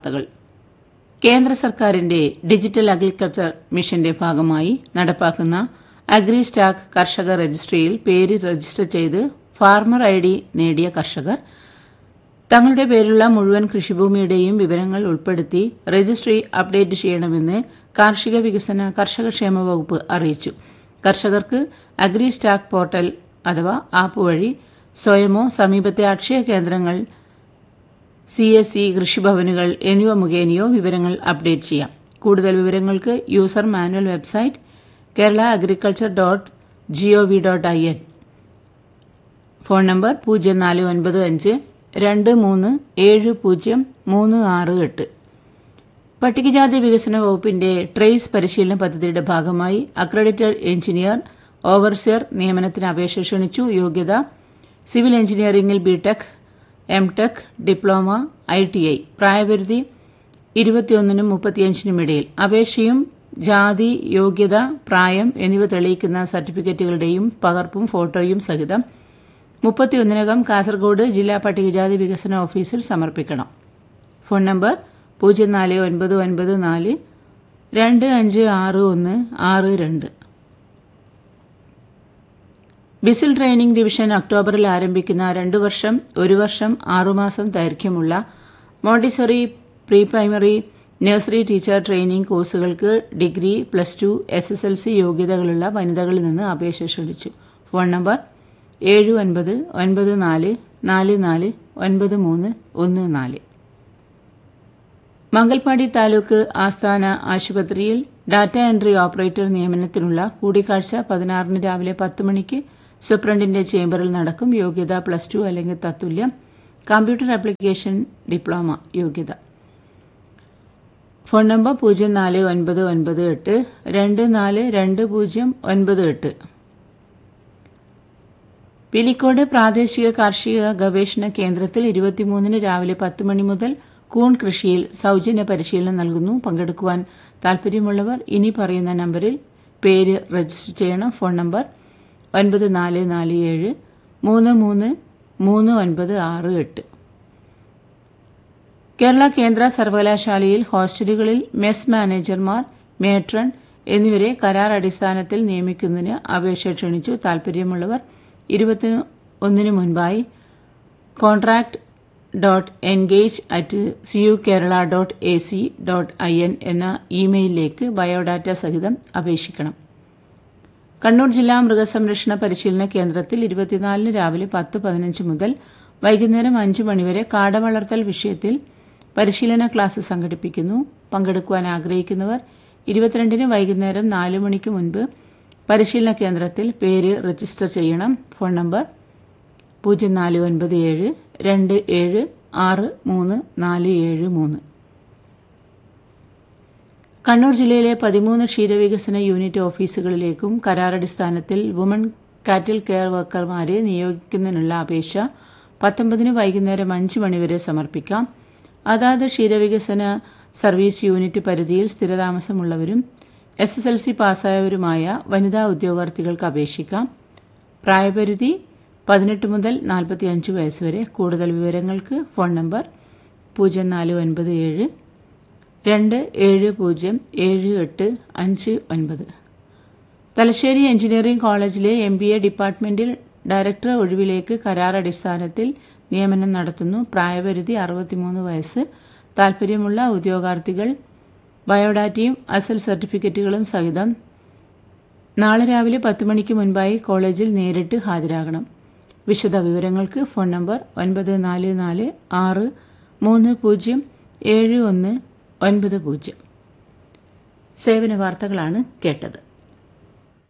വാർത്തകൾ കേന്ദ്ര സർക്കാരിന്റെ ഡിജിറ്റൽ അഗ്രികൾച്ചർ മിഷന്റെ ഭാഗമായി നടപ്പാക്കുന്ന അഗ്രി സ്റ്റാക്ക് കർഷക രജിസ്ട്രിയിൽ പേര് രജിസ്റ്റർ ചെയ്ത് ഫാർമർ ഐ ഡി നേടിയ കർഷകർ തങ്ങളുടെ പേരിലുള്ള മുഴുവൻ കൃഷിഭൂമിയുടെയും വിവരങ്ങൾ ഉൾപ്പെടുത്തി രജിസ്ട്രി അപ്ഡേറ്റ് ചെയ്യണമെന്ന് കാർഷിക വികസന കർഷകക്ഷേമ വകുപ്പ് അറിയിച്ചു കർഷകർക്ക് അഗ്രി സ്റ്റാക്ക് പോർട്ടൽ അഥവാ ആപ്പ് വഴി സ്വയമോ സമീപത്തെ അക്ഷയ കേന്ദ്രങ്ങൾ സി എസ് ഇ കൃഷിഭവനുകൾ എന്നിവ മുഖേനയോ വിവരങ്ങൾ അപ്ഡേറ്റ് ചെയ്യാം കൂടുതൽ വിവരങ്ങൾക്ക് user manual website Kerala agriculture dot GOV dot I N phone number പൂജ്യം നാല് ഒൻപത് അഞ്ച് രണ്ട് മൂന്ന് ഏഴ് പൂജ്യം മൂന്ന് ആറ് എട്ട് പട്ടികജാതി വികസന വകുപ്പിന്റെ ട്രേസ് പരിശീലന പദ്ധതിയുടെ ഭാഗമായി അക്രഡിറ്റഡ് എഞ്ചിനീയർ ഓവർസിയർ നിയമനത്തിന് അപേക്ഷ ക്ഷണിച്ചു യോഗ്യത സിവിൽ എഞ്ചിനീയറിംഗിൽ B Tech M tech diploma I T I പ്രായപരിധി ഇരുപത്തിയൊന്നിനും മുപ്പത്തിയഞ്ചിനും ഇടയിൽ അപേക്ഷയും ജാതി യോഗ്യത പ്രായം എന്നിവ തെളിയിക്കുന്ന സർട്ടിഫിക്കറ്റുകളുടെയും പകർപ്പും ഫോട്ടോയും സഹിതം മുപ്പത്തിയൊന്നിനകം കാസർഗോഡ് ജില്ലാ പട്ടികജാതി വികസന ഓഫീസിൽ സമർപ്പിക്കണം ഫോൺ നമ്പർ പൂജ്യം നാല് ഒൻപത് ഒൻപത് നാല് രണ്ട് അഞ്ച് ആറ് ഒന്ന് ആറ് രണ്ട് ബിസിൽ ട്രെയിനിംഗ് ഡിവിഷൻ ഒക്ടോബറിൽ ആരംഭിക്കുന്ന രണ്ടു വർഷം ഒരു വർഷം ആറുമാസം ദൈർഘ്യമുള്ള Montessori pre primary nursery teacher training കോഴ്സുകൾക്ക് degree plus two S S L C യോഗ്യതകളുള്ള വനിതകളിൽ നിന്ന് അപേക്ഷ ക്ഷണിച്ചു ഫോൺ നമ്പർ ഏഴ് ഒൻപത് ഒൻപത് നാല് നാല് നാല് ഒൻപത് മൂന്ന് ഒന്ന് നാല് മംഗൽപാടി താലൂക്ക് ആസ്ഥാന ആശുപത്രിയിൽ ഡാറ്റ എൻട്രി ഓപ്പറേറ്റർ നിയമനത്തിനുള്ള കൂടിക്കാഴ്ച പതിനാറിന് രാവിലെ പത്ത് മണിക്ക് സൂപ്രണ്ടിന്റെ ചേംബറിൽ നടക്കും യോഗ്യത പ്ലസ് ടു അല്ലെങ്കിൽ തത്തുല്യം കമ്പ്യൂട്ടർ ആപ്ലിക്കേഷൻ ഡിപ്ലോമ യോഗ്യത ഫോൺ നമ്പർ പൂജ്യം നാല് ഒൻപത് ഒൻപത് എട്ട് രണ്ട് നാല് രണ്ട് പൂജ്യം ഒൻപത് എട്ട് പിലിക്കോട് പ്രാദേശിക കാർഷിക ഗവേഷണ കേന്ദ്രത്തിൽ ഇരുപത്തിമൂന്നിന് രാവിലെ പത്ത് മണി മുതൽ കൂൺ കൃഷിയിൽ സൌജന്യ പരിശീലനം നൽകുന്നു പങ്കെടുക്കുവാൻ താൽപര്യമുള്ളവർ ഇനി പറയുന്ന നമ്പറിൽ പേര് രജിസ്റ്റർ ചെയ്യണം ഫോൺ നമ്പർ ഒൻപത് നാല് നാല് ഏഴ് മൂന്ന് മൂന്ന് മൂന്ന് ഒൻപത് ആറ് എട്ട് കേരള കേന്ദ്ര സർവകലാശാലയിൽ ഹോസ്റ്റലുകളിൽ മെസ് മാനേജർമാർ മേട്രൺ എന്നിവരെ കരാർ അടിസ്ഥാനത്തിൽ നിയമിക്കുന്നതിന് അപേക്ഷ ക്ഷണിച്ചു താൽപര്യമുള്ളവർ ഇരുപത്തി ഒന്നിന് മുൻപായി contract dot engage at C U Kerala dot A C dot I N എന്ന ഇമെയിലിലേക്ക് ബയോഡാറ്റ സഹിതം അപേക്ഷിക്കണം കണ്ണൂർ ജില്ലാ മൃഗസംരക്ഷണ പരിശീലന കേന്ദ്രത്തിൽ ഇരുപത്തിനാലിന് രാവിലെ പത്ത് പതിനഞ്ച് മുതൽ വൈകുന്നേരം അഞ്ച് മണിവരെ കാടവളർത്തൽ വിഷയത്തിൽ പരിശീലന ക്ലാസ് സംഘടിപ്പിക്കുന്നു പങ്കെടുക്കുവാൻ ആഗ്രഹിക്കുന്നവർ ഇരുപത്തിരണ്ടിന് വൈകുന്നേരം നാല് മണിക്ക് മുൻപ് പരിശീലന കേന്ദ്രത്തിൽ പേര് രജിസ്റ്റർ ചെയ്യണം ഫോൺ നമ്പർ പൂജ്യം നാല് ഒൻപത് ഏഴ് രണ്ട് ഏഴ് ആറ് മൂന്ന് നാല് ഏഴ് മൂന്ന് കണ്ണൂർ ജില്ലയിലെ പതിമൂന്ന് ക്ഷീരവികസന യൂണിറ്റ് ഓഫീസുകളിലേക്കും കരാറടിസ്ഥാനത്തിൽ വുമൺ കാറ്റിൽ കെയർ വർക്കർമാരെ നിയോഗിക്കുന്നതിനുള്ള അപേക്ഷ പത്തൊമ്പതിന് വൈകുന്നേരം അഞ്ച് മണിവരെ സമർപ്പിക്കാം അതാത് ക്ഷീരവികസന സർവീസ് യൂണിറ്റ് പരിധിയിൽ സ്ഥിരതാമസമുള്ളവരും എസ് എസ് എൽ സി പാസ്സായവരുമായ വനിതാ ഉദ്യോഗാർത്ഥികൾക്ക് അപേക്ഷിക്കാം പ്രായപരിധി പതിനെട്ട് മുതൽ നാൽപ്പത്തിയഞ്ച് വയസ്സ് വരെ കൂടുതൽ വിവരങ്ങൾക്ക് ഫോൺ നമ്പർ പൂജ്യം നാല് ഒൻപത് ഏഴ് രണ്ട് ഏഴ് പൂജ്യം ഏഴ് എട്ട് അഞ്ച് ഒൻപത് തലശ്ശേരി എഞ്ചിനീയറിംഗ് കോളേജിലെ എം ബി എ ഡിപ്പാർട്ട്മെന്റിൽ ഡയറക്ടർ ഒഴിവിലേക്ക് കരാർ അടിസ്ഥാനത്തിൽ നിയമനം നടത്തുന്നു പ്രായപരിധി അറുപത്തിമൂന്ന് വയസ്സ് താൽപര്യമുള്ള ഉദ്യോഗാർത്ഥികൾ ബയോഡാറ്റയും അസൽ സർട്ടിഫിക്കറ്റുകളും സഹിതം നാളെ രാവിലെ പത്ത് മണിക്ക് മുൻപായി കോളേജിൽ നേരിട്ട് ഹാജരാകണം വിശദ വിവരങ്ങൾക്ക് ഫോൺ നമ്പർ ഒൻപത് നാല് നാല് ആറ് മൂന്ന് പൂജ്യം ഏഴ് ഒന്ന് ഒൻപത് പൂജ്യം സേവന വാർത്തകളാണ് കേട്ടത്